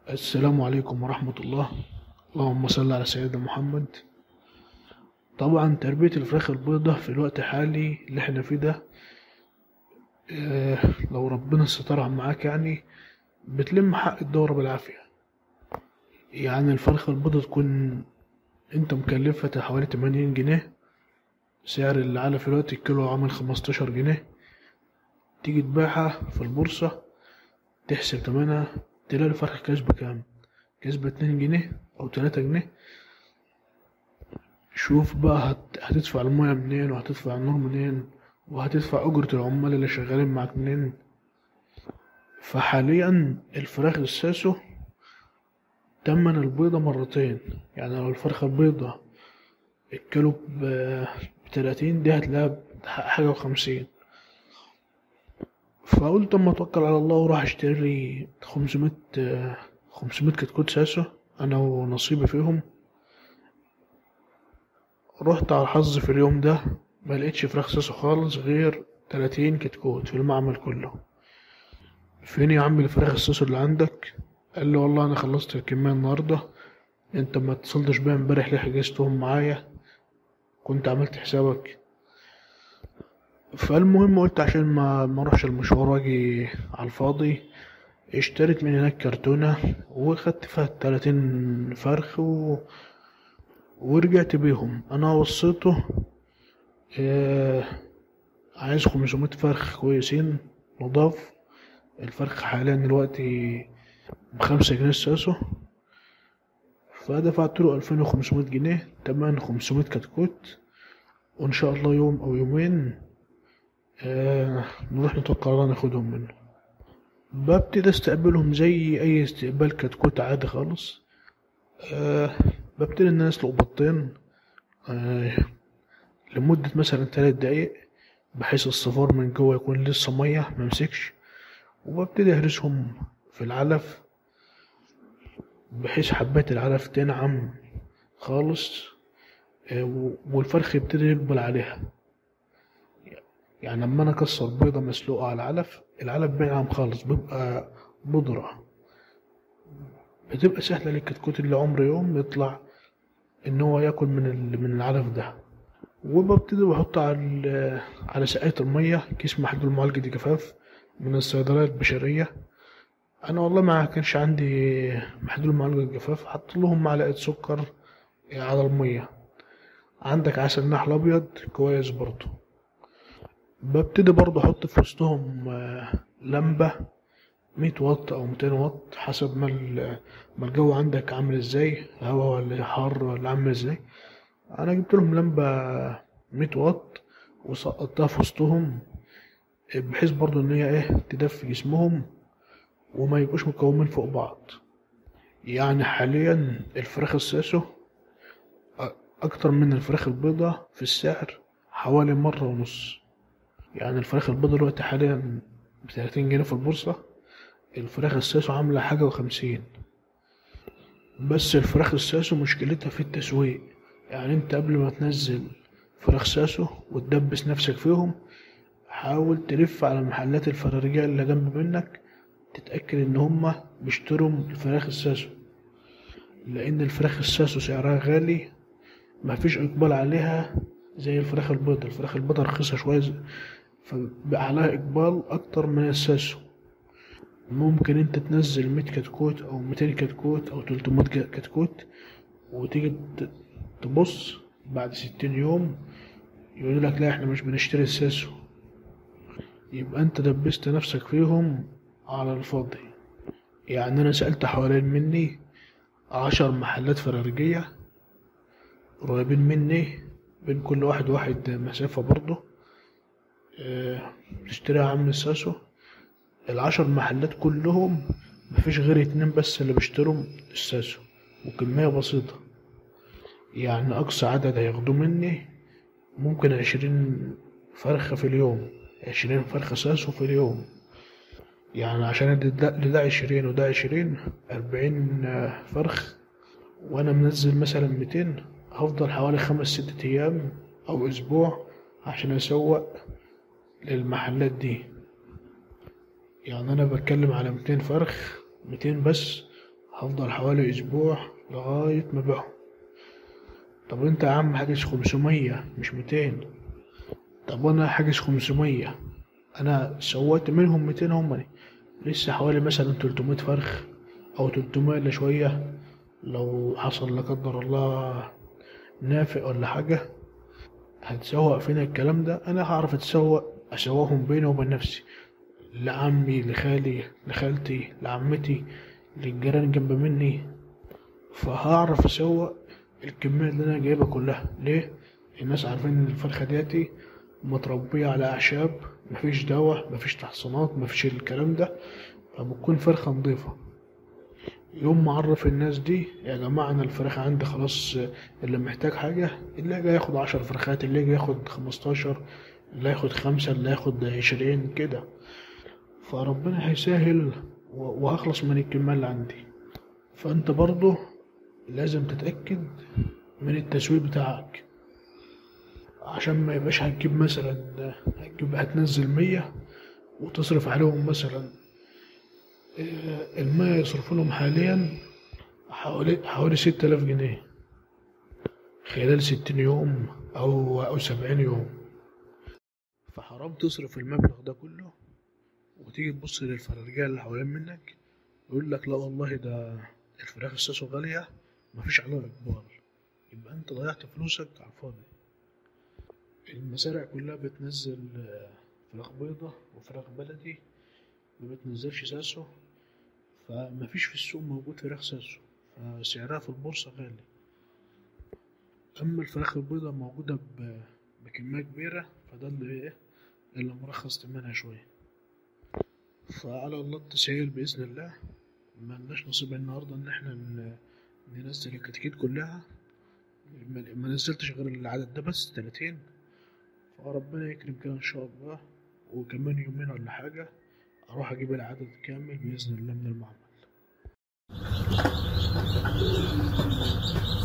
السلام عليكم ورحمة الله اللهم صل على سيدنا محمد طبعا تربية الفراخ البيضة في الوقت الحالي اللي احنا فيه ده اه لو ربنا سترها معاك يعني بتلم حق الدورة بالعافية يعني الفرخة البيضة تكون انت مكلفها حوالي تمانين جنيه سعر العلف الوقت الكيلو عامل خمستاشر جنيه تيجي تبيعها في البورصة تحسب تمنها تلاقي الفرخة كسبة كام كسبة اتنين جنيه أو تلاتة جنيه شوف بقى هت... هتدفع المية منين وهتدفع النور منين وهتدفع أجرة العمال اللي شغالين معاك منين فحاليا الفراخ الساسو تمن البيضة مرتين يعني لو الفرخة البيضة الكيلو ب- بتلاتين دي هتلاقيها حاجة وخمسين فقلت اما اتوكل على الله واروح اشتري لي 500 آه، 500 كتكوت ساسو انا ونصيبي فيهم رحت على الحظ في اليوم ده ما لقيتش فراخ ساسو خالص غير 30 كتكوت في المعمل كله فين يا عم الفراخ الساسو اللي عندك قال لي والله انا خلصت الكميه النهارده انت ما اتصلتش بيا امبارح ليه حجزتهم معايا كنت عملت حسابك فالمهم قلت عشان ما ما اروحش المشوار واجي على الفاضي اشتريت من هناك كرتونة وخدت فيها تلاتين فرخ و... ورجعت بيهم انا وصيته اه... عايز خمسمية فرخ كويسين نضاف الفرخ حاليا دلوقتي بخمسة جنيه الساسو فدفعت له ألفين وخمسمية جنيه تمن خمسمية كتكوت وإن شاء الله يوم أو يومين آه نروح نتوكل على الله ناخدهم منه ببتدي استقبلهم زي اي استقبال كتكوت عادي خالص آه ببتدي ان انا اسلق بيضتين آه لمدة مثلا تلات دقايق بحيث الصفار من جوه يكون لسه مية ممسكش وببتدي اهرسهم في العلف بحيث حبات العلف تنعم خالص آه والفرخ يبتدي يقبل عليها يعني لما انا اكسر بيضة مسلوقة على العلف العلف بينعم خالص بيبقى بودرة بتبقى سهلة للكتكوت اللي عمره يوم يطلع ان هو ياكل من ال- من العلف ده وببتدي بحط على ال- على سقاية المية كيس محلول معالجة جفاف من الصيدلية البشرية انا والله ما كانش عندي محلول معالجة جفاف حط لهم معلقة سكر على المية عندك عسل نحل ابيض كويس برضه ببتدي برضه احط في وسطهم آه، لمبة مية واط او ميتين واط حسب ما ال- ما الجو عندك عامل ازاي هوا ولا حار ولا عامل ازاي انا جبت لهم لمبة مية واط وسقطتها في وسطهم بحيث برضه ان هي ايه تدفي جسمهم وما يبقوش مكومين فوق بعض يعني حاليا الفراخ الساسو أ- اكتر من الفراخ البيضة في السعر حوالي مرة ونص يعني الفراخ البيضة دلوقتي حاليا بتلاتين جنيه في البورصة الفراخ الساسو عاملة حاجة وخمسين بس الفراخ الساسو مشكلتها في التسويق يعني انت قبل ما تنزل فراخ ساسو وتدبس نفسك فيهم حاول تلف على محلات الفرارجية اللي جنب منك تتأكد ان هما بيشتروا الفراخ الساسو لان الفراخ الساسو سعرها غالي مفيش اقبال عليها زي الفراخ البيضة الفراخ البيضة رخيصة شوية فبقى عليها اقبال اكتر من الساسو ممكن انت تنزل مية كتكوت او ميتين كتكوت او تلتمية كتكوت وتيجي ت- تبص بعد ستين يوم يقول لك لا احنا مش بنشتري الساسو يبقى انت دبست نفسك فيهم على الفاضي يعني انا سألت حوالين مني عشر محلات فرارجية قريبين مني بين كل واحد واحد مسافة برضه اه، تشتريها عم الساسو العشر محلات كلهم مفيش غير اتنين بس اللي بيشتروا الساسو وكمية بسيطة يعني أقصى عدد هياخدوه مني ممكن عشرين فرخة في اليوم عشرين فرخة ساسو في اليوم يعني عشان ادي ده ده عشرين وده عشرين أربعين آه، فرخ وأنا منزل مثلا ميتين هفضل حوالي خمس ست أيام أو أسبوع عشان أسوق للمحلات دي يعني أنا بتكلم على ميتين فرخ ميتين بس هفضل حوالي أسبوع لغاية ما بيعهم طب انت يا عم حاجز خمسمية مش ميتين طب انا حاجز خمسمية انا سويت منهم ميتين هم لسه حوالي مثلا تلتمية فرخ او تلتمية الا شوية لو حصل لا قدر الله نافق ولا حاجة هتسوق فينا الكلام ده انا هعرف اتسوق اسوقهم بيني وبين نفسي لعمي لخالي لخالتي لعمتي للجيران جنب مني فهعرف اسوق الكمية اللي انا جايبها كلها ليه الناس عارفين ان الفرخة دياتي متربية على اعشاب مفيش دواء مفيش تحصينات مفيش الكلام ده فبتكون فرخة نضيفة يوم ما اعرف الناس دي يا جماعة انا الفراخ عندي خلاص اللي محتاج حاجة اللي جاي ياخد عشر فرخات اللي جاي ياخد خمستاشر اللي ياخد خمسة اللي ياخد عشرين كده فربنا هيسهل و- وهخلص من الكمية اللي عندي فانت برضه لازم تتأكد من التسويق بتاعك عشان ما يبقاش هتجيب مثلا هتجيب هتنزل مية وتصرف عليهم مثلا آه، المية يصرفوا لهم حاليا حوالي حوالي ستة آلاف جنيه خلال ستين يوم أو أو سبعين يوم فحرام تصرف المبلغ ده كله وتيجي تبص للفرارجية اللي حوالين منك يقول لك لا والله ده الفراخ الساسو غالية مفيش عليها إقبال يبقى أنت ضيعت فلوسك على الفاضي المزارع كلها بتنزل آه، فراخ بيضة وفراخ بلدي ما بتنزلش ساسو فمفيش في السوق موجود فراخ ساسو فسعرها في البورصة غالي أما الفراخ البيضة موجودة ب- بكمية كبيرة فده اللي إيه اللي مرخص تمنها شوية فعلى الله التسهيل بإذن الله ملناش نصيب النهاردة إن إحنا ن- ننزل الكتاكيت كلها ما ما نزلتش غير العدد ده بس تلاتين فربنا يكرم كده إن شاء الله وكمان يومين ولا حاجة أروح أجيب العدد كامل بإذن الله من المعمل